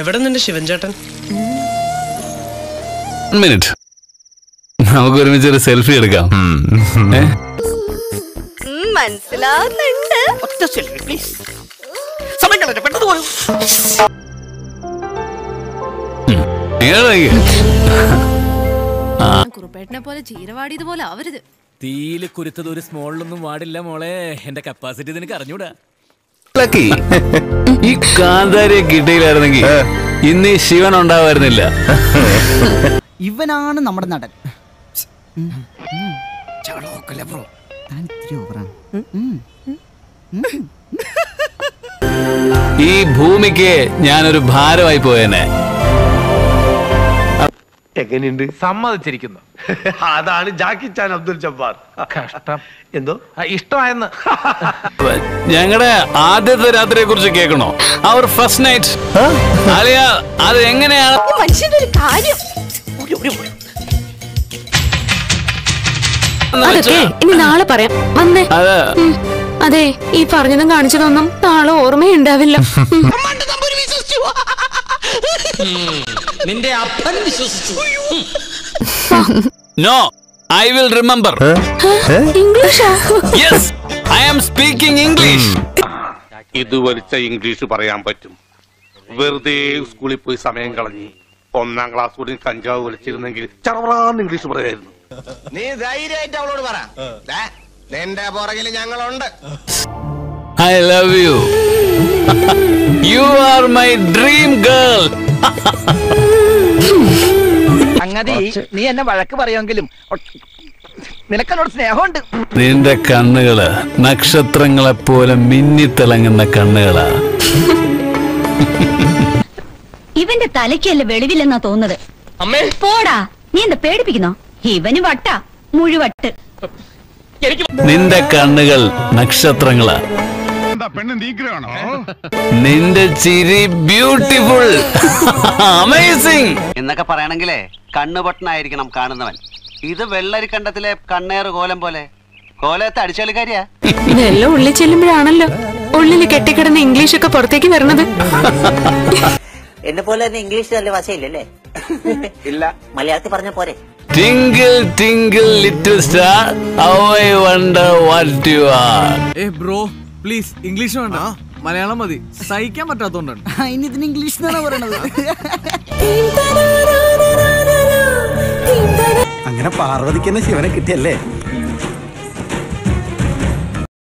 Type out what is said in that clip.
എവിടെ നിന്റെ ശിവൻ ചേട്ടൻ മിനിറ്റ് നമുക്ക് ഒരുമിച്ച് ഒരു സെൽഫി എടുക്കാം ഏ? മനസ്സിലാവുന്നുണ്ട് ഒറ്റ സെൽഫി പ്ലീസ് സമയം കളഞ്ഞ പെട്ടെന്ന് പോലും ഇങ്ങനെ നോക്ക്. കുറുപ്പേട്ടനെ പോലെ ചീരവാടിയതുപോലെ ആവരുത് തീയില് കുരുത്തത് ഒരു സ്മോളിലൊന്നും വാടില്ല മോളെ എന്റെ കപ്പാസിറ്റി നിനക്ക് അറിഞ്ഞൂടാ ലക്കി ഈ കാന്താരിയെ കിട്ടിയില്ലായിരുന്നെങ്കിൽ ഇന്ന് ഈ ശിവൻ ഉണ്ടാവായിരുന്നില്ല ഇവനാണ് നമ്മുടെ നടൻ ബ്രോ താൻ ഇത്തിരി ഓവറാണ് ഈ ഭൂമിക്ക് ഞാനൊരു ഭാരമായി പോയേനെ എങ്ങനെയുണ്ട് സമ്മതിച്ചിരിക്കുന്നു അതാണ് ജാക്കി ചാൻ അബ്ദുൽ ജബ്ബാർ കഷ്ടം എന്തോ ആ, ഇഷ്ടമായെന്ന് ഞങ്ങളുടെ ആദ്യത്തെ രാത്രിയെ കുറിച്ച് കേൾക്കണോ അവർ ഫസ്റ്റ് നൈറ്റ് അലിയ അത് എങ്ങനെയാണ് ഈ മനുഷ്യന്റെ ഒരു കാര്യം അതൊക്കെ ഇനി നാളെ പറയാം വന്നേ അത് ഉം. അതെ ഈ പറഞ്ഞതും കാണിച്ചതൊന്നും നാളെ ഓർമ്മയുണ്ടാവില്ല ഉം. നിന്റെ അപ്പൻ വിശ്വസിച്ചു നോ ഐ വിൽ റിമെമ്പർ ഇംഗ്ലീഷാ yes I am speaking English ഇത് വലിച്ച ഇംഗ്ലീഷ് പറയാൻ പറ്റും വെറുതെ സ്കൂളിൽ പോയി സമയം കളഞ്ഞ് ഒന്നാം ക്ലാസ് കൂടി കഞ്ചാവ് വലിച്ചിരുന്നെങ്കിൽ ചറവറാന്ന് ഇംഗ്ലീഷ് പറയായിരുന്നു നീ ധൈര്യമായിട്ട് അവളോട് പറ ദേ, നിന്റെ പുറകിൽ ഞങ്ങളുണ്ട് I love you you are my dream girl സംഗതി നീ എന്നെ വഴക്ക് പറയുമെങ്കിലും നിനക്കെന്നോട് സ്നേഹമുണ്ട് നിന്റെ കണ്ണുകള് നക്ഷത്രങ്ങളെ പോലെ മിന്നിത്തിളങ്ങുന്ന കണ്ണുകളാ ഇവന്റെ തലയ്ക്കല്ല വെളിവില്ലെന്നാ തോന്നുന്നത് അമ്മേ പോടാ നീ എന്താ പേടിപ്പിക്കുന്നോ ഇവന് വട്ട മുഴുവട്ട് നിന്റെ കണ്ണുകൾ നക്ഷത്രങ്ങളാ നിന്റെ ചിരി ബ്യൂട്ടിഫുൾ അമേസിംഗ് എന്നൊക്കെ പറയണെങ്കിലേ കണ്ണുപൊട്ടനായിരിക്കണം കാണുന്നവൻ ഇത് വെള്ളരിക്കണ്ടത്തിലെ കണ്ണേറ് കോലം പോലെ കോലത്തെ അടിച്ചളിക്കാരിയാ ഇതെല്ലാം ഉള്ളിൽ ചെല്ലുമ്പോഴാണല്ലോ ഉള്ളിൽ കെട്ടിക്കിടന്ന ഇംഗ്ലീഷ് ഒക്കെ പുറത്തേക്ക് വരണത് എന്നെ പോലെ തന്നെ ഇംഗ്ലീഷ് നല്ല ഭാഷയില്ലല്ലേ ഇല്ല മലയാളത്തിൽ പറഞ്ഞ പോരെ twinkle twinkle little star how I wonder what you are ഏ ബ്രോ പ്ലീസ് ഇംഗ്ലീഷ് വേണ്ട മലയാളം മതി സഹിക്കാൻ പറ്റാത്തോണ്ടാണ് ഇനി ഇതിന് ഇംഗ്ലീഷ് എന്നാണ് പറയണത് അങ്ങനെ പാർവതിക്ക് തന്നെ ശിവനെ കിട്ടിയല്ലേ